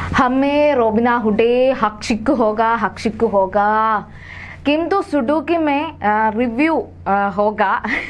हमें रोबिना हुडे हक्षिक होगा हक्षिक होगा किंतु സുഡൂക്കി മേ റിവ്യൂ ഹോഗ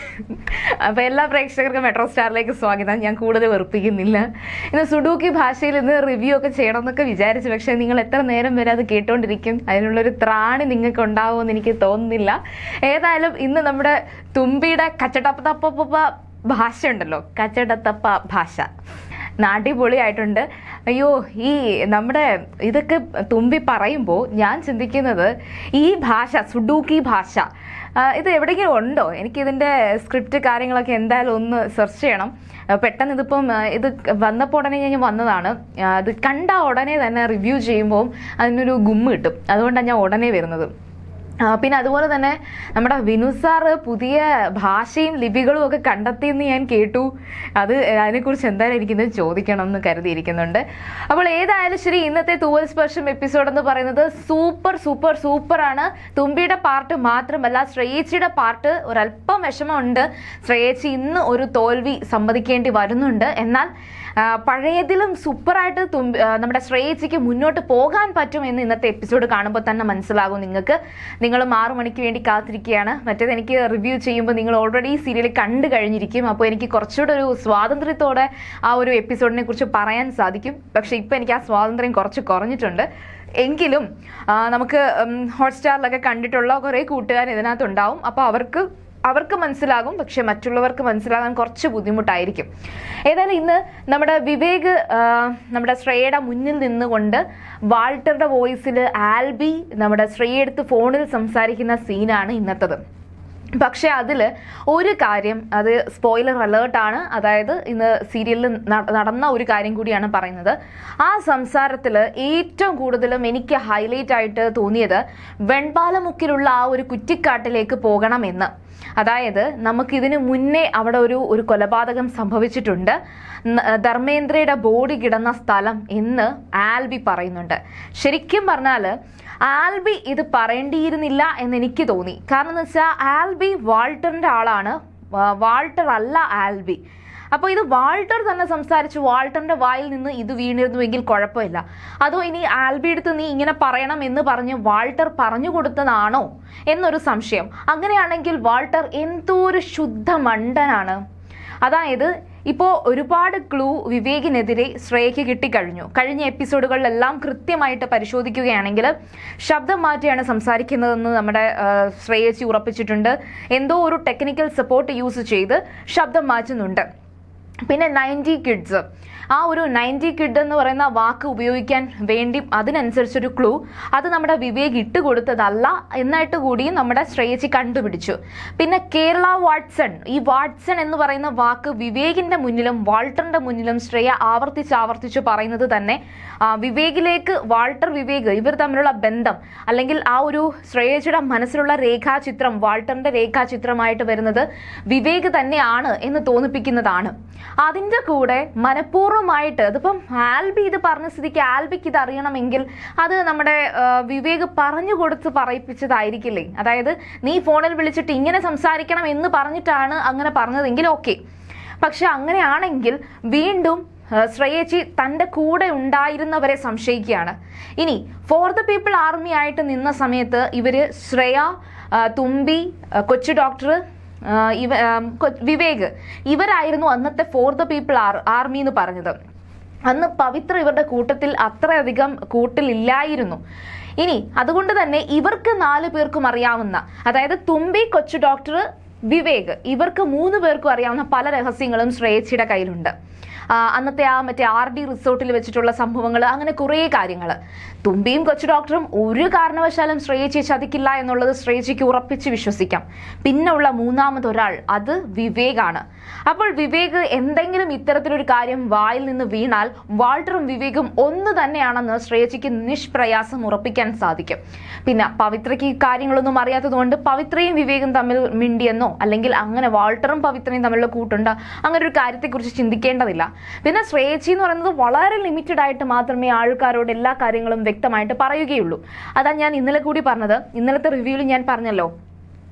അപ്പോൾ എല്ലാ പ്രേക്ഷകർക്കും മെട്രോ സ്റ്റാറിലേക്ക് സ്വാഗതം ഞാൻ കൂടുതൽ വെറുപ്പിക്കുന്നില്ല ഇന്ന് സുഡൂക്കി ഭാഷയിൽ ഇന്ന് റിവ്യൂ ഒക്കെ ചെയ്യണം എന്നൊക്കെ വിചാരിച്ചു പക്ഷേ നിങ്ങൾ എത്ര നേരം വരെ അത് കേട്ടോണ്ടിരിക്കും അതിനുള്ളൊരു ത്രാണി നിങ്ങൾക്ക് ഉണ്ടാവുമെന്ന് എനിക്ക് തോന്നുന്നില്ല ഏതായാലും ഇന്ന് നമ്മുടെ തുമ്പിയുടെ കച്ചടപ്പ ഭാഷ ഉണ്ടല്ലോ കച്ചടത്തപ്പ ഭാഷ അടിപൊളിയായിട്ടുണ്ട് അയ്യോ ഈ നമ്മുടെ ഇതൊക്കെ തുമ്പി പറയുമ്പോൾ ഞാൻ ചിന്തിക്കുന്നത് ഈ ഭാഷ സുഡൂക്കി ഭാഷ ആ, ഇത് എവിടെയെങ്കിലും ഉണ്ടോ എനിക്കിതിൻ്റെ സ്ക്രിപ്റ്റ് കാര്യങ്ങളൊക്കെ എന്തായാലും ഒന്ന് സെർച്ച് ചെയ്യണം ആ, പെട്ടെന്ന് ഇതിപ്പം ആ, ഇത് വന്നപ്പോൾ ഉടനെ ഞാൻ വന്നതാണ് ആ, അത് കണ്ട ഉടനെ തന്നെ റിവ്യൂ ചെയ്യുമ്പോൾ അതിനൊരു ഗുമ്മ് കിട്ടും അതുകൊണ്ടാണ് ഞാൻ ഉടനെ വരുന്നത് ആ, പിന്നെ അതുപോലെ തന്നെ നമ്മുടെ വിനു സാറ് പുതിയ ഭാഷയും ലിപികളും ഒക്കെ കണ്ടെത്തിയെന്ന് ഞാൻ കേട്ടു അത് അതിനെക്കുറിച്ച് എന്തായാലും എനിക്കിന്ന് ചോദിക്കണം എന്ന് കരുതിയിരിക്കുന്നുണ്ട് അപ്പോൾ ഏതായാലും ശരി ഇന്നത്തെ തൂവൽ സ്പർശം എപ്പിസോഡ് എന്ന് പറയുന്നത് സൂപ്പർ സൂപ്പർ സൂപ്പർ ആണ് തുമ്പിയുടെ പാർട്ട് മാത്രമല്ല ശ്രേയച്ചിയുടെ പാർട്ട് ഒരല്പം വിഷമമുണ്ട് ശ്രേയച്ചി ഇന്ന് ഒരു തോൽവി സമ്മതിക്കേണ്ടി വരുന്നുണ്ട് എന്നാൽ ആ, പഴയതിലും സൂപ്പറായിട്ട് തുമ്പി ആ, നമ്മുടെ ശ്രേയച്ചിക്ക് മുന്നോട്ട് പോകാൻ പറ്റും എന്ന് ഇന്നത്തെ എപ്പിസോഡ് കാണുമ്പോൾ തന്നെ മനസ്സിലാകും നിങ്ങൾക്ക് നിങ്ങൾ ആറു മണിക്ക് വേണ്ടി കാത്തിരിക്കുകയാണ് മറ്റേത് എനിക്ക് റിവ്യൂ ചെയ്യുമ്പോൾ നിങ്ങൾ ഓൾറെഡി സീരിയൽ കണ്ടു കഴിഞ്ഞിരിക്കും അപ്പോൾ എനിക്ക് കുറച്ചുകൂടെ ഒരു സ്വാതന്ത്ര്യത്തോടെ ആ ഒരു എപ്പിസോഡിനെ കുറിച്ച് പറയാൻ സാധിക്കും പക്ഷെ ഇപ്പം എനിക്ക് ആ സ്വാതന്ത്ര്യം കുറച്ച് കുറഞ്ഞിട്ടുണ്ട് എങ്കിലും ആ, നമുക്ക് ഹോട്ട്സ്റ്റാറിലൊക്കെ കണ്ടിട്ടുള്ള കുറേ കൂട്ടുകാർ ഇതിനകത്തുണ്ടാവും അപ്പോൾ അവർക്ക് അവർക്ക് മനസ്സിലാകും പക്ഷെ മറ്റുള്ളവർക്ക് മനസ്സിലാകാൻ കുറച്ച് ബുദ്ധിമുട്ടായിരിക്കും ഏതായാലും ഇന്ന് നമ്മുടെ വിവേക് ആ, നമ്മുടെ ശ്രേയയുടെ മുന്നിൽ നിന്നുകൊണ്ട് വാൾട്ടറുടെ വോയിസിൽ ആൽബി നമ്മുടെ ശ്രേയെടുത്ത് ഫോണിൽ സംസാരിക്കുന്ന സീനാണ് ഇന്നത്തത് പക്ഷെ അതിൽ ഒരു കാര്യം അത് സ്പോയിലർ അലേർട്ടാണ് അതായത് ഇന്ന് സീരിയലിൽ നടന്ന ഒരു കാര്യം കൂടിയാണ് പറയുന്നത് ആ സംസാരത്തിൽ ഏറ്റവും കൂടുതലും എനിക്ക് ഹൈലൈറ്റ് ആയിട്ട് തോന്നിയത് വെൺപാലമുക്കിലുള്ള ആ ഒരു കുറ്റിക്കാട്ടിലേക്ക് പോകണമെന്ന് അതായത് നമുക്കിതിന് മുന്നേ അവിടെ ഒരു ഒരു കൊലപാതകം സംഭവിച്ചിട്ടുണ്ട് ന- ധർമ്മേന്ദ്രയുടെ ബോഡി കിടന്ന സ്ഥലം എന്ന് ആൽബി പറയുന്നുണ്ട് ശരിക്കും പറഞ്ഞാൽ ആൽബി ഇത് പറയേണ്ടിയിരുന്നില്ല എന്ന് എനിക്ക് തോന്നി കാരണം എന്ന് വെച്ചാൽ ആൽബി വാൾട്ടറിന്റെ ആളാണ് വാ- വാൾട്ടർ അല്ല ആൽബി അപ്പോൾ ഇത് വാൾട്ടർ തന്നെ സംസാരിച്ചു വാൾട്ടറിന്റെ വായിൽ നിന്ന് ഇത് വീണിരുന്നുവെങ്കിൽ കുഴപ്പമില്ല അതോ ഇനി ആൽബി എടുത്ത് നീ ഇങ്ങനെ പറയണം എന്ന് പറഞ്ഞ് വാൾട്ടർ പറഞ്ഞു കൊടുത്തതാണോ എന്നൊരു സംശയം അങ്ങനെയാണെങ്കിൽ വാൾട്ടർ എന്തോ ഒരു ശുദ്ധ മണ്ടനാണ് അതായത് ഇപ്പോൾ ഒരുപാട് ക്ലൂ വിവേകിനെതിരെ ശ്രേയയ്ക്ക് കിട്ടിക്കഴിഞ്ഞു കഴിഞ്ഞ എപ്പിസോഡുകളിലെല്ലാം കൃത്യമായിട്ട് പരിശോധിക്കുകയാണെങ്കിൽ ശബ്ദം മാറ്റിയാണ് സംസാരിക്കുന്നതെന്ന് നമ്മുടെ ആ, ശ്രേയച്ചി ഉറപ്പിച്ചിട്ടുണ്ട് എന്തോ ഒരു ടെക്നിക്കൽ സപ്പോർട്ട് യൂസ് ചെയ്ത് ശബ്ദം മാറ്റുന്നുണ്ട് പിന്നെ നയൻറ്റി കിഡ്സ് ആ ഒരു നയൻറ്റി കിഡ് എന്ന് പറയുന്ന വാക്ക് ഉപയോഗിക്കാൻ വേണ്ടി അതിനനുസരിച്ചൊരു ക്ലൂ അത് നമ്മുടെ വിവേക് ഇട്ട് കൊടുത്തതല്ല എന്നായിട്ട് കൂടിയും നമ്മുടെ ശ്രേയച്ചി കണ്ടുപിടിച്ചു പിന്നെ കേരള വാട്സൺ ഈ വാട്സൺ എന്ന് പറയുന്ന വാക്ക് വിവേകിന്റെ മുന്നിലും വാൾട്ടറിന്റെ മുന്നിലും ശ്രേയ ആവർത്തിച്ച് ആവർത്തിച്ച് പറയുന്നത് തന്നെ ആ, വിവേകിലേക്ക് വാൾട്ടർ വിവേക് ഇവർ തമ്മിലുള്ള ബന്ധം അല്ലെങ്കിൽ ആ ഒരു ശ്രേയച്ചിയുടെ മനസ്സിലുള്ള രേഖാചിത്രം വാൾട്ടറിന്റെ രേഖാചിത്രമായിട്ട് വരുന്നത് വിവേക് തന്നെയാണ് എന്ന് തോന്നിപ്പിക്കുന്നതാണ് അതിന്റെ കൂടെ മനഃപൂർവ്വമായിട്ട് അതിപ്പം ആൽബി ഇത് പറഞ്ഞ സ്ഥിതിക്ക് ആൽബിക്ക് ഇത് അറിയണമെങ്കിൽ അത് നമ്മുടെ ആ, വിവേക് പറഞ്ഞു കൊടുത്ത് പറയിപ്പിച്ചതായിരിക്കില്ലേ അതായത് നീ ഫോണിൽ വിളിച്ചിട്ട് ഇങ്ങനെ സംസാരിക്കണം എന്ന് പറഞ്ഞിട്ടാണ് അങ്ങനെ പറഞ്ഞതെങ്കിൽ ഓക്കെ പക്ഷെ അങ്ങനെയാണെങ്കിൽ വീണ്ടും ആ, ശ്രേയച്ചി തൻ്റെ കൂടെ ഉണ്ടായിരുന്നവരെ സംശയിക്കുകയാണ് ഇനി ഫോർ ദ പീപ്പിൾ ആർമി ആയിട്ട് നിന്ന സമയത്ത് ഇവര് ശ്രേയ ആ, തുമ്പി ആ, കൊച്ചു ഡോക്ടർ ആ, ഇവ ആ, കൊ- വിവേക് ഇവരായിരുന്നു അന്നത്തെ for the people are army എന്ന് പറഞ്ഞത് അന്ന് പവിത്ര ഇവരുടെ കൂട്ടത്തിൽ അത്രയധികം കൂട്ടിലില്ലായിരുന്നു ഇനി അതുകൊണ്ട് തന്നെ ഇവർക്ക് നാല് പേർക്കും അറിയാവുന്ന അതായത് തുമ്പി കൊച്ചു ഡോക്ടർ വിവേക് ഇവർക്ക് മൂന്ന് പേർക്കും അറിയാവുന്ന പല രഹസ്യങ്ങളും ശ്രേയച്ചിയുടെ കയ്യിലുണ്ട് ആ, അന്നത്തെ ആ മറ്റേ ആർ ഡി റിസോർട്ടിൽ വെച്ചിട്ടുള്ള സംഭവങ്ങൾ അങ്ങനെ കുറേ കാര്യങ്ങൾ തുമ്പിയും കൊച്ചു ഡോക്ടറും ഒരു കാരണവശാലും ശ്രേയച്ചിയെ ചതിക്കില്ല എന്നുള്ളത് ശ്രേയച്ചിക്ക് ഉറപ്പിച്ച് വിശ്വസിക്കാം പിന്നെ ഉള്ള മൂന്നാമത് ഒരാൾ അത് വിവേകാണ് അപ്പോൾ വിവേക് എന്തെങ്കിലും ഇത്തരത്തിലൊരു കാര്യം വായിൽ നിന്ന് വീണാൽ വാൾട്ടറും വിവേകും ഒന്ന് തന്നെയാണെന്ന് ശ്രേയച്ചിക്ക് നിഷ്പ്രയാസം ഉറപ്പിക്കാൻ സാധിക്കും പിന്നെ പവിത്രയ്ക്ക് ഈ കാര്യങ്ങളൊന്നും അറിയാത്തതുകൊണ്ട് പവിത്രയും വിവേകും തമ്മിൽ മിണ്ടിയെന്നോ അല്ലെങ്കിൽ അങ്ങനെ വാൾട്ടറും പവിത്രയും തമ്മിലുള്ള കൂട്ടുണ്ടോ അങ്ങനെ ഒരു കാര്യത്തെക്കുറിച്ച് ചിന്തിക്കേണ്ടതില്ല പിന്നെ ശ്രേയച്ചി എന്ന് പറയുന്നത് വളരെ ലിമിറ്റഡ് ആയിട്ട് മാത്രമേ ആൾക്കാരോട് എല്ലാ കാര്യങ്ങളും വ്യക്തമായിട്ട് പറയുകയുള്ളൂ അതാ ഞാൻ ഇന്നലെ കൂടി പറഞ്ഞത് ഇന്നലത്തെ റിവ്യൂവിൽ ഞാൻ പറഞ്ഞല്ലോ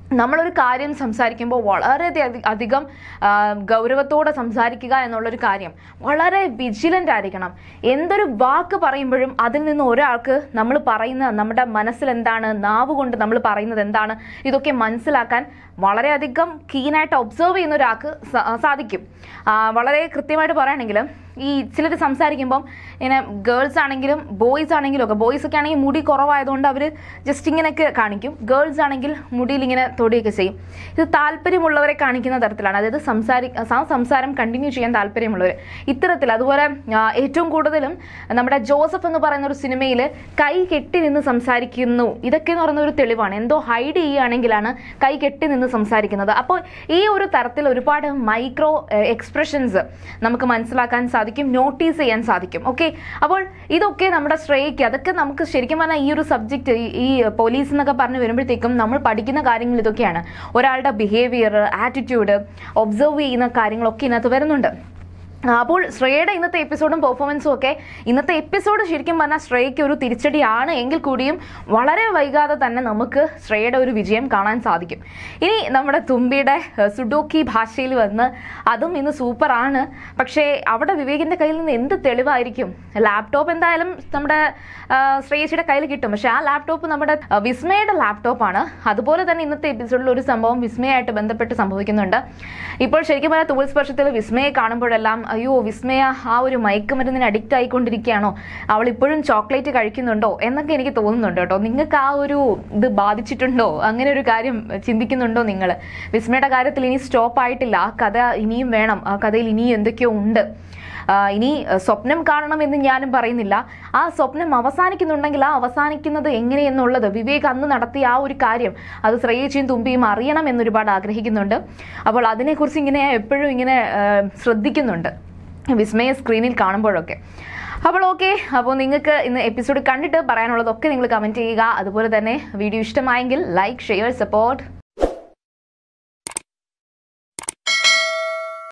നമ്മളൊരു കാര്യം സംസാരിക്കുമ്പോൾ വളരെ അധി- അധികം ആ, ഗൗരവത്തോടെ സംസാരിക്കുക എന്നുള്ളൊരു കാര്യം വളരെ വിജിലൻ്റ് ആയിരിക്കണം എന്തൊരു വാക്ക് പറയുമ്പോഴും അതിൽ നിന്ന് ഒരാൾക്ക് നമ്മൾ പറയുന്ന നമ്മുടെ മനസ്സിൽ എന്താണ് നാവ് കൊണ്ട് നമ്മൾ പറയുന്നത് എന്താണ് ഇതൊക്കെ മനസ്സിലാക്കാൻ വളരെയധികം കീനായിട്ട് ഒബ്സർവ് ചെയ്യുന്ന ഒരാൾക്ക് സ- സാധിക്കും ആ, വളരെ കൃത്യമായിട്ട് പറയുകയാണെങ്കിൽ ഈ ചിലർ സംസാരിക്കുമ്പം ഇങ്ങനെ ഗേൾസ് ആണെങ്കിലും ബോയ്സ് ആണെങ്കിലും ഒക്കെ ബോയ്സ് ഒക്കെ ആണെങ്കിൽ മുടി കുറവായതുകൊണ്ട് അവർ ജസ്റ്റ് ഇങ്ങനെയൊക്കെ കാണിക്കും ഗേൾസ് ആണെങ്കിൽ മുടിയിൽ ഇങ്ങനെ തൊടുകയൊക്കെ ചെയ്യും ഇത് താല്പര്യമുള്ളവരെ കാണിക്കുന്ന തരത്തിലാണ് അതായത് സംസാരി ആ സംസാരം കണ്ടിന്യൂ ചെയ്യാൻ താല്പര്യമുള്ളവർ ഇത്തരത്തിൽ അതുപോലെ ആ, ഏറ്റവും കൂടുതലും നമ്മുടെ ജോസഫ് എന്ന് പറയുന്ന ഒരു സിനിമയിൽ കൈ കെട്ടി നിന്ന് സംസാരിക്കുന്നു ഇതൊക്കെ എന്ന് പറയുന്ന ഒരു തെളിവാണ് എന്തോ ഹൈഡ് ചെയ്യുകയാണെങ്കിലാണ് കൈ കെട്ടി നിന്ന് സംസാരിക്കുന്നത് അപ്പോൾ ഈ ഒരു തരത്തിൽ ഒരുപാട് മൈക്രോ എക്സ്പ്രഷൻസ് നമുക്ക് മനസ്സിലാക്കാൻ സാധിക്കും നോട്ടീസ് ചെയ്യാൻ സാധിക്കും ഓക്കെ അപ്പോൾ ഇതൊക്കെ നമ്മുടെ ശ്രേയയ്ക്ക് അതൊക്കെ നമുക്ക് ശരിക്കും പറഞ്ഞാൽ ഈ ഒരു സബ്ജക്റ്റ് ഈ പോലീസ് എന്നൊക്കെ പറഞ്ഞു വരുമ്പോഴത്തേക്കും നമ്മൾ പഠിക്കുന്ന കാര്യങ്ങൾ ഇതൊക്കെയാണ് ഒരാളുടെ ബിഹേവിയർ ആറ്റിറ്റ്യൂഡ് ഒബ്സർവ് ചെയ്യുന്ന കാര്യങ്ങളൊക്കെ ഇതിനകത്ത് വരുന്നുണ്ട് ആ, അപ്പോൾ ശ്രേയയുടെ ഇന്നത്തെ എപ്പിസോഡും പെർഫോമൻസും ഒക്കെ ഇന്നത്തെ എപ്പിസോഡ് ശരിക്കും പറഞ്ഞാൽ ശ്രേയയ്ക്ക് ഒരു തിരിച്ചടിയാണ് എങ്കിൽ കൂടിയും വളരെ വൈകാതെ തന്നെ നമുക്ക് ശ്രേയയുടെ ഒരു വിജയം കാണാൻ സാധിക്കും ഇനി നമ്മുടെ തുമ്പിയുടെ ഏഹ്, സുഡോക്കി ഭാഷയിൽ വന്ന് അതും ഇന്ന് സൂപ്പറാണ് പക്ഷേ അവിടെ വിവേകിന്റെ കയ്യിൽ നിന്ന് എന്ത് തെളിവായിരിക്കും ലാപ്ടോപ്പ് എന്തായാലും നമ്മുടെ ആ, ശ്രേയസിയുടെ കയ്യിൽ കിട്ടും പക്ഷേ ആ ലാപ്ടോപ്പ് നമ്മുടെ ആ, വിസ്മയുടെ ലാപ്ടോപ്പാണ് അതുപോലെ തന്നെ ഇന്നത്തെ എപ്പിസോഡിൽ ഒരു സംഭവം വിസ്മയായിട്ട് ബന്ധപ്പെട്ട് സംഭവിക്കുന്നുണ്ട് ഇപ്പോൾ ശരിക്കും പറഞ്ഞാൽ തൂൾ സ്പർശത്തിൽ വിസ്മയെ കാണുമ്പോഴെല്ലാം അയ്യോ വിസ്മയ ആ ഒരു മയക്കുമരുന്നിന് അഡിക്റ്റ് ആയിക്കൊണ്ടിരിക്കുകയാണോ അവൾ ഇപ്പോഴും ചോക്ലേറ്റ് കഴിക്കുന്നുണ്ടോ എന്നൊക്കെ എനിക്ക് തോന്നുന്നുണ്ട് കേട്ടോ നിങ്ങൾക്ക് ആ ഒരു ഇത് ബാധിച്ചിട്ടുണ്ടോ അങ്ങനെ ഒരു കാര്യം ചിന്തിക്കുന്നുണ്ടോ നിങ്ങൾ വിസ്മയുടെ കാര്യത്തിൽ ഇനി സ്റ്റോപ്പ് ആയിട്ടില്ല ആ കഥ ഇനിയും വേണം ആ കഥയിൽ ഇനിയും എന്തൊക്കെയോ ഉണ്ട് ആ, ഇനി അഹ്, സ്വപ്നം കാണണം എന്ന് ഞാനും പറയുന്നില്ല ആ സ്വപ്നം അവസാനിക്കുന്നുണ്ടെങ്കിൽ ആ അവസാനിക്കുന്നത് എങ്ങനെയെന്നുള്ളത് വിവേക് അന്ന് നടത്തിയ ആ ഒരു കാര്യം അത് ശ്രേയച്ചിയും തുമ്പിയും അറിയണം എന്നൊരുപാട് ആഗ്രഹിക്കുന്നുണ്ട് അപ്പോൾ അതിനെക്കുറിച്ച് ഇങ്ങനെ എപ്പോഴും ഇങ്ങനെ ആ, ശ്രദ്ധിക്കുന്നുണ്ട് വിസ്മയ സ്ക്രീനിൽ കാണുമ്പോഴൊക്കെ അപ്പോൾ ഓക്കെ അപ്പോൾ നിങ്ങൾക്ക് ഇന്ന് എപ്പിസോഡ് കണ്ടിട്ട് പറയാനുള്ളതൊക്കെ നിങ്ങൾ കമൻറ്റ് ചെയ്യുക അതുപോലെ തന്നെ വീഡിയോ ഇഷ്ടമായെങ്കിൽ ലൈക്ക് ഷെയർ സപ്പോർട്ട്